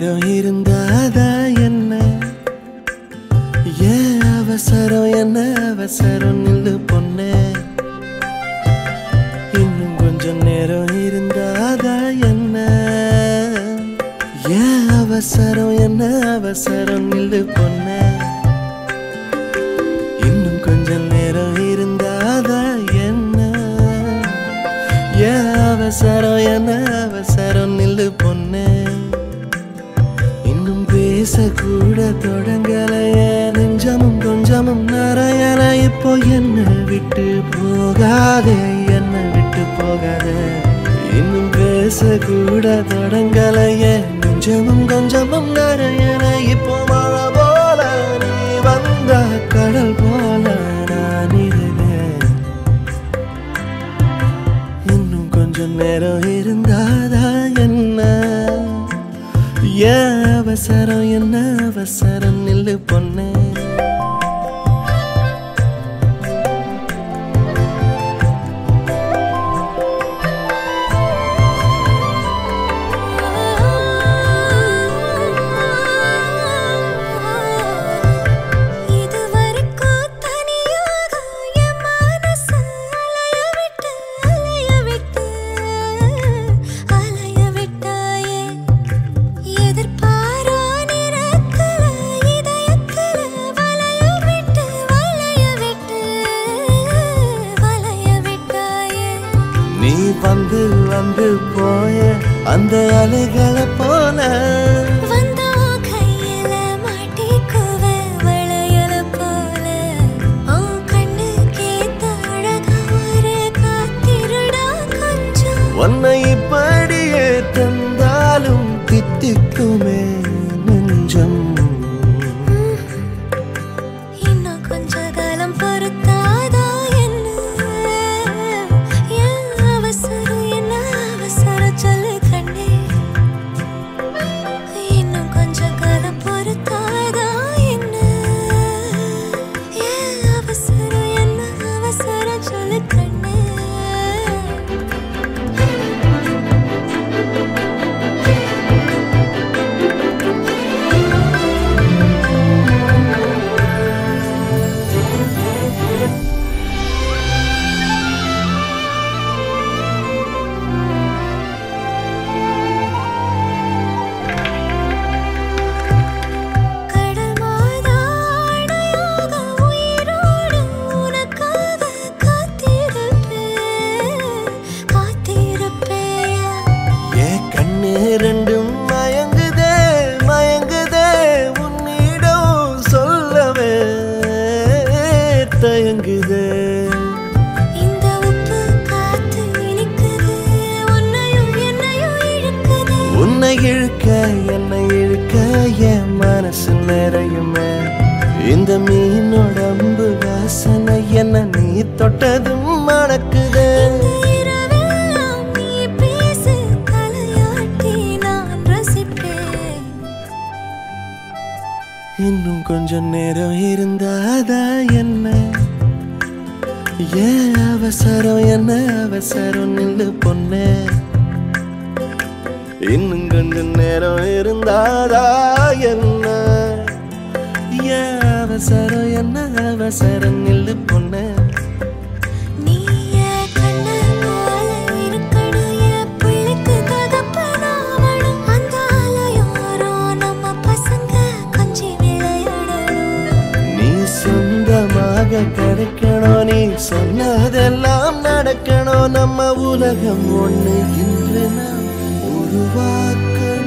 நேரம் இருந்தாதா என்ன ஏன் அவசரம் என்ன அவசரம் நில்லு பொண்ணே இன்னும் கொஞ்சம் நேரம் இருந்தாதா என்ன ஏன் அவசரம் என்ன அவசரம் நில்லு பொண்ணே இன்னும் கொஞ்சம் நேரம் இருந்தாதா என்ன ஏன் அவசரம் என்ன அவசரம் நில்லு பொண்ணே இன்னும் பேசக்கூட தொடங்கலையே நெஞ்சமும் கொஞ்சமும் நிறையல இப்போ என்ன விட்டு போகாதே என்ன விட்டு போகாதே இன்னும் பேசக்கூட தொடங்கலையே நெஞ்சமும் கொஞ்சமும் நிறையல இப்போ மழை போல நீ வந்த கடல் போல நான் இருந்தேன் இன்னும் கொஞ்சம் நேரம் இருந்தாதா என்ன ஏன் அவசரம் என்ன அவசரம் நில்லு பொண்ணே இதுவரைக்கும் தனியாக என் மனசு அலைய விட்டு அலைய விட்டு அலைய விட்டாயே எதிர்பாரா நிறத்துல இதயத்துல வளைய விட்டு வளைய விட்டு வளைய விட்டாயே நீ வந்து வந்து போய அந்த அலைகளை போல வந்தா கையில மாட்டிக்குவ வளையல போல உன் கண்ணுக்கேத்த அழகா ஒரு காத்திருடா கொஞ்சம் உன்னை இப்படியே தந்தாலும் தித்திக்குமே நெஞ்சம் இன்னும் கொஞ்ச காலம் பொறுத்தாதா என்ன ஏன் அவசரம் என்ன அவசரம் சொல்லு கண்ணே இன்னும் கொஞ்ச காலம் பொறுத்தாதா என்ன ஏன் அவசரம் என்ன அவசரம் சொல்லு கண்ணே கடல் மாதாடையாக உயிரோடு உனக்காக காத்திருப்பேன் காத்திருப்பேயா ஏ கண்ணு ரெண்டும் மயங்குதே மயங்குதே உன்னிடம் சொல்லவே தயங்குதே இந்த உப்பு காத்து இனிக்குது உன்னையும் என்னையும் இழுக்குது உன்னை இழுக்க என்னை இழுக்க என் மனசு நிறையுமே இந்த மீனோட அம்பு வாசனை என்ன நீ தொட்டதும் மணக்குதே இந்த இரவெல்லாம் நீ பேசு தலையாட்டி நான் ரசிப்பேன் இன்னும் கொஞ்சம் நேரம் இருந்தாதா என்ன ஏன் அவசரம் என்ன அவசரம் நில்லு பொண்ணே இன்னும் கொஞ்சம் நேரம் இருந்தாதா என்ன ஏன் அவசரம் என்ன அவசரம் நில்லு பொண்ணே நீ என் கண்ணு போல இருக்கணும் என் பிள்ளைக்கு தகப்பனாவணும் அந்த அலையோரம் நம்ம பசங்க கொஞ்சி விளையாடணும் நீ சொந்தமாக கிடைக்கணும் நீ சொன்னதெல்லாம் நடக்கணும் நம்ம உலகம் ஒண்ணு இன்று நாம் உருவாக்கணும்